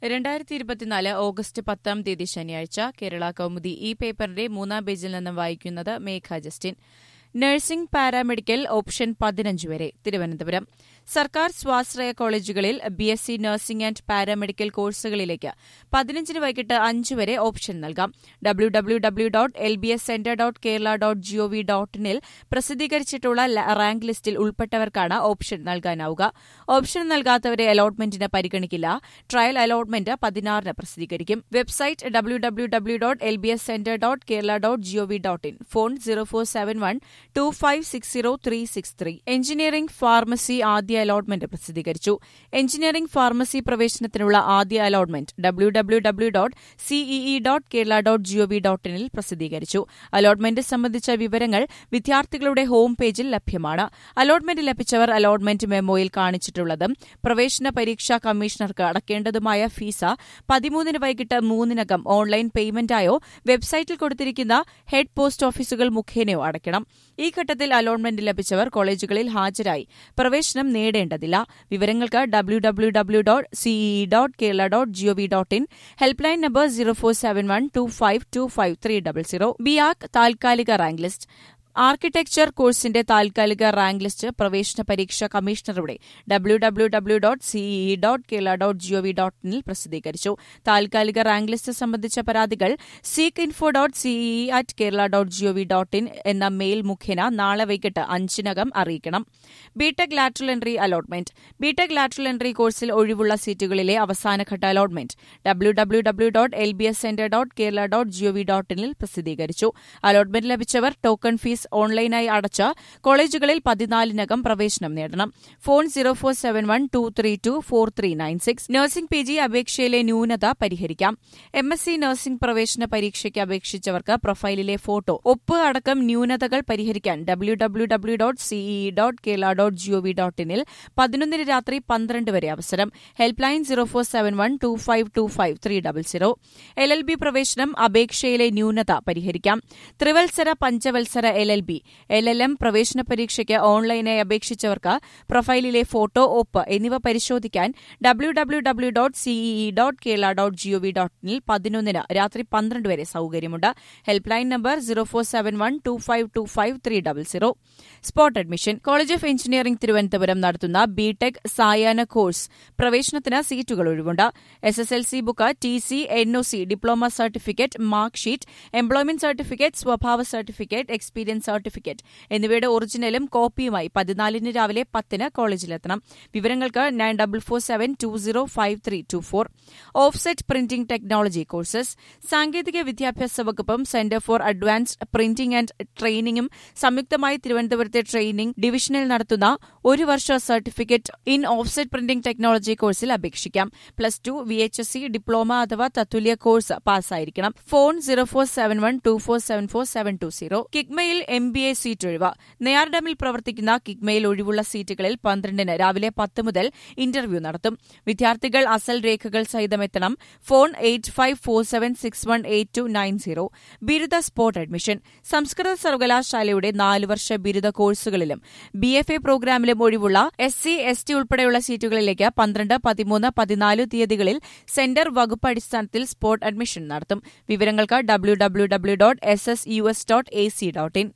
രണ്ടായിരത്തി ഇരുപത്തിനാല് ഓഗസ്റ്റ് പത്താം തീയതി ശനിയാഴ്ച കേരള കൗമുദി ഈ പേപ്പറിന്റെ മൂന്നാം പേജിൽ നിന്നും വായിക്കുന്നത് Megha Justin nursing paramedical option പതിനഞ്ച് വരെ തിരുവനന്തപുരം സർക്കാർ സ്വാശ്രയ കോളേജുകളിൽ B S C nursing and paramedical കോഴ്സുകളിലേക്ക് പതിനഞ്ചിന് വൈകിട്ട് അഞ്ച് വരെ ഓപ്ഷൻ നൽകാം W W W dot L B S centre dot Kerala dot G O V dot ഇനിൽ പ്രസിദ്ധീകരിച്ചിട്ടുള്ള ല- റാങ്ക് ലിസ്റ്റിൽ ഉൾപ്പെട്ടവർക്കാണ് ഓപ്ഷൻ നൽകാനാവുക ഓപ്ഷൻ നൽകാത്തവരെ അലോട്ട്മെന്റിന് പരിഗണിക്കില്ല ട്രയൽ അലോട്ട്മെന്റ് പതിനാറിന് പ്രസിദ്ധീകരിക്കും website W W W dot L B S centre dot Kerala dot G O V dot in phone zero four seven one two five six zero three six three engineering pharmacy ആദ്യ allotment പ്രസിദ്ധീകരിച്ചു engineering pharmacy പ്രവേശനത്തിനുള്ള ആദ്യ allotment W W W dot CEE dot Kerala dot G O V dot ഇനിൽ പ്രസിദ്ധീകരിച്ചു allotment സംബന്ധിച്ച വിവരങ്ങൾ വിദ്യാർത്ഥികളുടെ home പേജിൽ ലഭ്യമാണ് അലോട്ട്മെന്റ് ലഭിച്ചവർ അലോട്ട്മെന്റ് മെമ്മോയിൽ കാണിച്ചിട്ടുള്ളതും പ്രവേശന പരീക്ഷാ കമ്മീഷണർക്ക് അടക്കേണ്ടതുമായ ഫീസ് പതിമൂന്നിന് വൈകിട്ട് മൂന്നിനകം ഓൺലൈൻ പേയ്മെന്റായോ വെബ്സൈറ്റിൽ കൊടുത്തിരിക്കുന്ന ഹെഡ് പോസ്റ്റ് ഓഫീസുകൾ മുഖേനയോ അടയ്ക്കണം ഈ ഘട്ടത്തിൽ അലോട്ട്മെന്റ് ലഭിച്ചവർ കോളേജുകളിൽ ഹാജരായി പ്രവേശനം നേടേണ്ടതില്ല വിവരങ്ങൾക്ക് W W W dot CEE dot Kerala dot G O V dot in help line number zero four seven one two five two five three double zero ബിയാക് താൽക്കാലിക റാങ്ക് ലിസ്റ്റ് ആർക്കിടെക്ചർ കോഴ്സിന്റെ താൽക്കാലിക റാങ്ക് ലിസ്റ്റ് പ്രവേശന പരീക്ഷ കമ്മീഷണറുടെ W W W dot CEE dot Kerala dot G O V dot ഇനിൽ പ്രസിദ്ധീകരിച്ചു താൽക്കാലിക റാങ്ക് ലിസ്റ്റ് സംബന്ധിച്ച പരാതികൾ CEEK info dot CEE at Kerala dot G O V dot in എന്ന മെയിൽ മുഖേന നാളെ വൈകിട്ട് അഞ്ചിനകം അറിയിക്കണം B Tech lateral entry allotment B Tech lateral entry കോഴ്സിൽ ഒഴിവുള്ള സീറ്റുകളിലെ അവസാനഘട്ട allotment W W W dot L B S centre dot Kerala dot G O V dot ഇനിൽ പ്രസിദ്ധീകരിച്ചു അലോട്ട്മെന്റ് ലഭിച്ചവർ ടോക്കൺ ഫീസ് ഓൺലൈനായി അടച്ച് കോളേജുകളിൽ പതിനാലിനകം പ്രവേശനം നേടണം phone zero four seven one two three two four three nine six nursing P G അപേക്ഷയിലെ ന്യൂനത പരിഹരിക്കാം എം എസ് സി നഴ്സിംഗ് പ്രവേശന പരീക്ഷയ്ക്ക് അപേക്ഷിച്ചവർക്ക് പ്രൊഫൈലിലെ ഫോട്ടോ ഒപ്പ് അടക്കം ന്യൂനതകൾ പരിഹരിക്കാൻ W W W dot CEE dot Kerala dot G O V dot ഇനിൽ പതിനൊന്നിന് രാത്രി പന്ത്രണ്ട് വരെ അവസരം help line zero four seven one two five two five three double zero L L B പ്രവേശനം അപേക്ഷയിലെ ന്യൂനത പരിഹരിക്കാം ത്രിവത്സര പഞ്ചവത്സര L L B L L M പ്രവേശന പരീക്ഷയ്ക്ക് ഓൺലൈനായി അപേക്ഷിച്ചവർക്ക് പ്രൊഫൈലിലെ ഫോട്ടോ ഒപ്പ് എന്നിവ പരിശോധിക്കാൻ W W W dot CEE dot Kerala dot G O V dot ഇനിൽ പതിനൊന്നിന് രാത്രി പന്ത്രണ്ട് വരെ സൌകര്യമുണ്ട് help line number zero four seven one two five two five three double zero spot admission college of engineering Thiruvananthapuram നടത്തുന്ന ബിടെക് സായാഹ്ന കോഴ്സ് പ്രവേശനത്തിന് സീറ്റുകൾ ഒഴിവുണ്ട് S S L C book T C N O C diploma certificate mark sheet employment certificate സ്വഭാവ certificate experience certificate എന്നിവയുടെ ഒറിജിനലും കോപ്പിയുമായി പതിനാലിന് രാവിലെ പത്തിന് കോളേജിലെത്തണം വിവരങ്ങൾക്ക് nine double four seven two zero five three two four offset printing technology courses സാങ്കേതിക വിദ്യാഭ്യാസ വകുപ്പും centre for advanced printing and ട്രെയിനിങ്ങും സംയുക്തമായി തിരുവനന്തപുരത്തെ ട്രെയിനിംഗ് ഡിവിഷനിൽ നടത്തുന്ന ഒരു വർഷ certificate in offset printing technology കോഴ്സിൽ അപേക്ഷിക്കാം plus two V H S C diploma അഥവാ തത്തുല്യ കോഴ്സ് പാസ്സായിരിക്കണം phone zero four seven one two four seven four seven two zero കിഗ്മയിൽ എം ബി എ സീറ്റ് ഒഴിവ് നെയാർഡമിൽ പ്രവർത്തിക്കുന്ന കിഗ്മയിൽ ഒഴിവുള്ള സീറ്റുകളിൽ പന്ത്രണ്ടിന് രാവിലെ പത്ത് മുതൽ ഇന്റർവ്യൂ നടത്തും വിദ്യാർത്ഥികൾ അസൽ രേഖകൾ സഹിതം എത്തണം phone eight five four seven six one eight two nine zero ബിരുദ സ്പോട്ട് അഡ്മിഷൻ സംസ്കൃത സർവകലാശാലയുടെ നാല് വർഷ ബിരുദ കോഴ്സുകളിലും ബി എഫ് എ പ്രോഗ്രാമിലും ഒഴിവുള്ള എസ് സി എസ് ടി ഉൾപ്പെടെയുള്ള സീറ്റുകളിലേക്ക് പന്ത്രണ്ട് പതിമൂന്ന് പതിനാല് തീയതികളിൽ സെന്റർ വകുപ്പ് അടിസ്ഥാനത്തിൽ സ്പോട്ട് അഡ്മിഷൻ നടത്തും വിവരങ്ങൾക്ക് W W W dot S S U S dot A C dot in